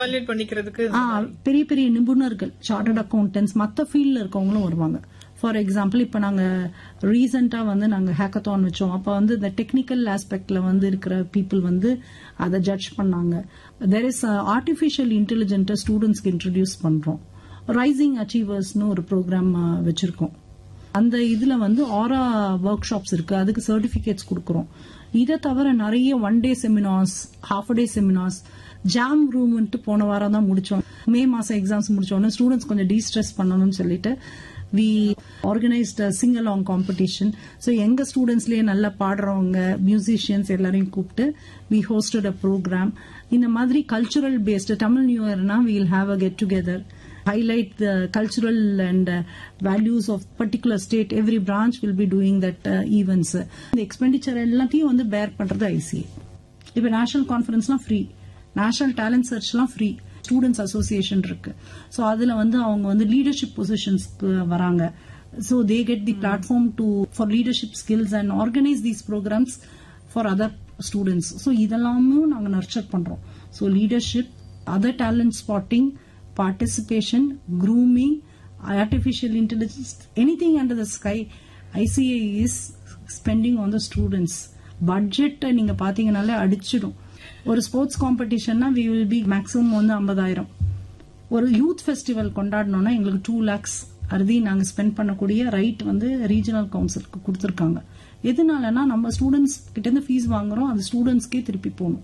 evaluate பண்ணிக்கிறதுக்கு ஆ, பெரிய பெரிய நிபுணர்கள் சார்ட்டர்ட் அக்கௌண்டன்ஸ் மத்த ஃபீல்ட்ல இருக்கவங்களும் வருவாங்க ஃபார் எக்ஸாம்பிள் இப்ப நாங்க ரீசெண்டா வந்து நாங்க ஹேக்கத்தான் வச்சோம் அப்ப வந்து இந்த டெக்னிக்கல் ஆஸ்பெக்ட்ல வந்து இருக்கிற பீப்புள் வந்து அதை ஜட்ஜ் பண்ணாங்க தெர் இஸ் ஆர்டிபிஷியல் இன்டெலிஜென்ட்டை ஸ்டூடெண்ட்ஸ்க்கு இன்ட்ரடியூஸ் பண்றோம் ரைசிங் அச்சீவர்ஸ்னு ஒரு ப்ரோக்ராம் வச்சிருக்கோம் அந்த இதுல வந்து ஆரா ஒர்க் ஷாப்ஸ் இருக்கு அதுக்கு சர்டிபிகேட்ஸ் கொடுக்கறோம் இதை தவிர நிறைய one day seminars half day seminars ஜாம் ரூம்ன்ட்டு போன வாரம் தான் முடிச்சோம் மே மாசம் எக்ஸாம்ஸ் முடிச்சோன்னு ஸ்டூடெண்ட்ஸ் கொஞ்சம் டீஸ்ட்ரெஸ் பண்ணணும்னு சொல்லிட்டு we organised sing along competition so எங்க ஸ்டூடெண்ட்ஸ்லயே நல்லா பாடுறவங்க மியூசிஷியன்ஸ் எல்லாரையும் கூப்பிட்டு வி ஹோஸ்டட் அ ப்ரோக்ராம் இந்த மாதிரி கல்ச்சுரல் பேஸ்டு தமிழ் நியூ இயர்னா we'll have a get together highlight the cultural and uh, values of particular state every branch will be doing that uh, events இந்த expenditure எல்லாத்தையும் வந்து bear பண்றது ICA இப்ப national கான்ஃபரன்ஸ்லாம் free national talent சர்ச்லாம் free students association இருக்கு so அதுல வந்து அவங்க வந்து லீடர்ஷிப் பொசிஷன்ஸ்க்கு வராங்க so they get the platform to for leadership skills and organise these programmes for other students so இதெல்லாமும் நாங்கள் நர்ச்சர் பண்றோம் so leadership other talent spotting participation, grooming, artificial intelligence, anything under the sky, ICA is spending on the students. Budget நீங்க பாத்தீங்கனாலே அடிச்சிடும் ஒரு sports காம்படிஷன்னா we will be maximum வந்து ஐம்பதாயிரம் ஒரு யூத் ஃபெஸ்டிவல் கொண்டாடணும்னா எங்களுக்கு டூ லேக்ஸ் அறுதி நாங்க ஸ்பெண்ட் பண்ணக்கூடிய ரைட் வந்து ரீஜனல் கவுன்சிலுக்கு கொடுத்துருக்காங்க எதனாலனா நம்ம ஸ்டூடெண்ட்ஸ் கிட்ட இருந்து ஃபீஸ் வாங்குறோம் அது ஸ்டூடெண்ட்ஸ்க்கே திருப்பி போகணும்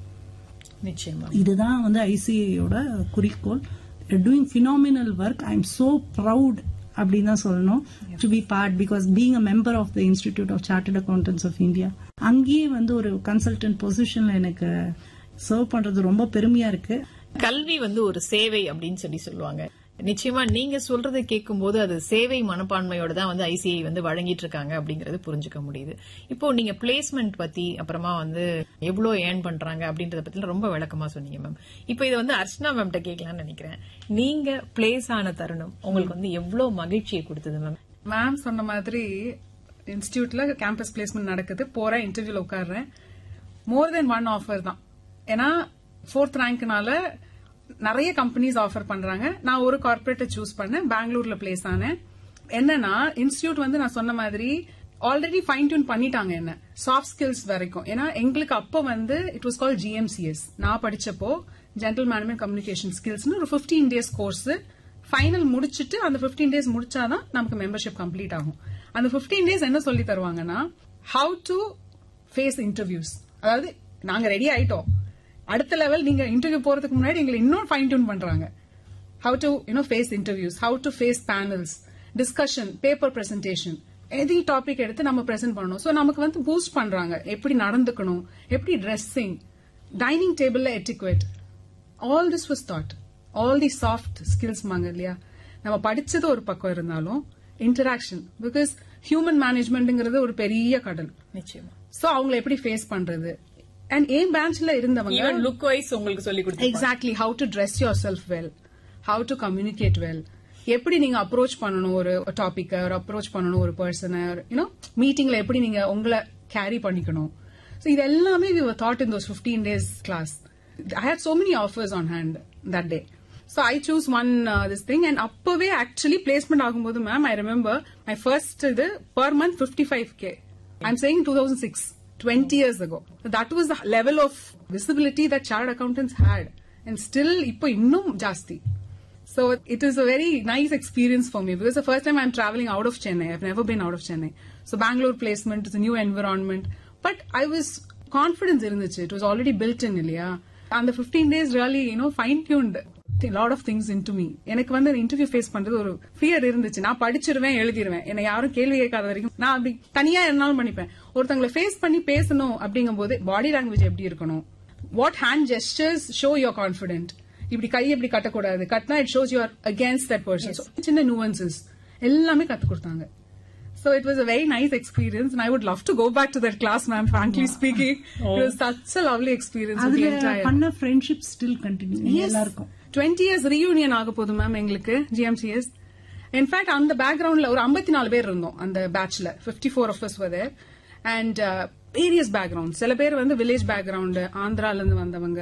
நிச்சயமா இதுதான் வந்து ஐசிஐயோட குறிக்கோள் doing phenomenal work I am so proud அப்படின்னு தான் சொல்லணும் to be part because being a member of the Institute of Chartered Accountants of India அங்கேயே வந்து ஒரு கன்சல்டன்ட் பொசிஷன்ல எனக்கு சர்வ் பண்றது ரொம்ப பெருமையா இருக்கு கல்வி வந்து ஒரு சேவை அப்படின்னு சொல்லி சொல்லுவாங்க நிச்சயமா நீங்க சொல்றதை கேட்கும்போது அது சேவை மனப்பான்மையோட தான் வந்து ஐசிஐ வந்து வழங்கிட்டு இருக்காங்க அப்படிங்கறது புரிஞ்சுக்க முடியுது இப்போ நீங்க பிளேஸ்மெண்ட் பத்தி அப்புறமா வந்து எவ்வளவு ஏர்ன் பண்றாங்க அப்படின்றத பத்தி ரொம்ப விளக்கமா சொன்னீங்க மேம் இப்போ இதை வந்து அர்ச்சனா மேம்கிட்ட கேட்கலாம்னு நினைக்கிறேன் நீங்க பிளேஸ் ஆன தருணம் உங்களுக்கு வந்து எவ்வளவு மகிழ்ச்சியை கொடுத்தது மேம் மேம் சொன்ன மாதிரி இன்ஸ்டியூட்ல கேம்பஸ் பிளேஸ்மெண்ட் நடக்குது போறேன் இன்டர்வியூல உட்காடுறேன் மோர் தென் ஒன் ஆஃபர் தான் ஏன்னா ஃபோர்த் ரேங்க்னால நிறைய கம்பெனிஸ் ஆஃபர் பண்றாங்க நான் ஒரு கார்பரேட்டை சூஸ் பண்ணேன் பெங்களூர்ல பிளேஸ் ஆனேன் என்னன்னா இன்ஸ்டியூட் வந்து நான் சொன்ன மாதிரி ஆல்ரெடி ஃபைன் டியூன் பண்ணிட்டாங்க என்ன சாஃப்ட் ஸ்கில்ஸ் வரைக்கும் ஏன்னா எங்களுக்கு அப்போ வந்து இட் வாஸ் கால் ஜிஎம்சிஎஸ் நான் படிச்சப்போ ஜென்ரல் மேனேஜ்மெண்ட் கம்யூனிகேஷன் ஸ்கில்ஸ்னு ஒரு 15 டேஸ் கோர்ஸ் ஃபைனல் முடிச்சிட்டு அந்த 15 டேஸ் முடிச்சாதான் நமக்கு மெம்பர்ஷிப் கம்ப்ளீட் ஆகும் அந்த 15 டேஸ் என்ன சொல்லி தருவாங்கன்னா ஹவு டு ஃபேஸ் இன்டர்வியூஸ் அதாவது நாங்க ரெடி ஆயிட்டோம் அடுத்த லெவல் நீங்க இன்டர்வியூ போறதுக்கு முன்னாடி எங்களை இன்னும் ஃபைன் டியூன் பண்றாங்க how to you know face interviews how to face panels discussion paper presentation எதி டாபிக் எடுத்து நம்ம பிரசன்ட் பண்ணணும் சோ நமக்கு வந்து பூஸ்ட் பண்றாங்க எப்படி நடந்துக்கணும் எப்படி ட்ரெஸ்ஸிங் டைனிங் டேபிள்ல etiquette all this was taught all the soft skills மாங்க இல்லையா நம்ம படிச்சது ஒரு பக்கம் இருந்தாலும் இன்டராக்ஷன் பிகாஸ் ஹியூமன் மேனேஜ்மெண்ட்ங்கிறது ஒரு பெரிய கடல் நிச்சயமா சோ அவங்களை எப்படி ஃபேஸ் பண்றது அண்ட் ஏன் பேஞ்ச்ல இருந்தவங்க ஈவன் லுக் வைஸ் உங்களுக்கு சொல்லி கொடுத்து exactly how to dress yourself well how to communicate well எப்படி நீங்க அப்ரோச் பண்ணணும் ஒரு டாபிக் ஒரு அப்ரோச் பண்ணணும் ஒரு பர்சனை யூனோ மீட்டிங்ல எப்படி நீங்க உங்களை கேரி பண்ணிக்கணும் ஸோ இது எல்லாமே we taught in those fifteen days class I had so many offers on hand that day so I choose one this thing and அப்பவே ஆக்சுவலி பிளேஸ்மெண்ட் ஆகும்போது ma'am I remember my first இது per month fifty five K I am saying two thousand six 20 years ago. That was the level of visibility that chartered accountants had. And still, இப்போ இன்னும் ஜாஸ்தி. So it is a very nice experience for me because the first time I'm traveling out of Chennai. I've never been out of Chennai. So Bangalore placement is a new environment. But I was confidence இருந்துச்சு. It was already built in இல்லையா? And the 15 days really, you know, fine tuned lot of things into me எனக்கு வந்து interview face பண்றது ஒரு fear இருந்துச்சு நான் படிச்சிருவேன் எழுதிருவேன் என்னை யாரும் கேள்வி கேட்காத வரைக்கும் நான் அப்படி தனியா இருந்தாலும் பண்ணிப்பேன் ஒருத்தங்களை ஃபேஸ் பண்ணி பேசணும் அப்படிங்கும் போது பாடி லாங்குவேஜ் எப்படி இருக்கணும் what hand gestures show your confident இப்படி கை எப்படி கட்டக்கூடாது கட்டினா it shows you're against that person சின்ன நுவன்சஸ் எல்லாமே கத்து கொடுத்தாங்க So it was a very nice experience, and I would love to go back to that class, ma'am. Frankly speaking, it was such a lovely experience. with the அதுல entire. பண்ண friendship still continue எல்லாருக்கும் twenty years reunion ஆக போகுது ma'am எங்களுக்கு GMCS in fact அந்த பேக்ரவுண்ட்ல ஒரு ஐம்பத்தி நாலு பேர் இருந்தோம் அந்த பேட்ச்ல fifty four of us whether and various background சில பேர் வந்து வில்லேஜ் பேக்ரவுண்ட் ஆந்திரால இருந்து வந்தவங்க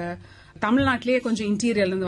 தமிழ்நாட்டிலேயே கொஞ்சம் இன்டீரியர்ல இருந்து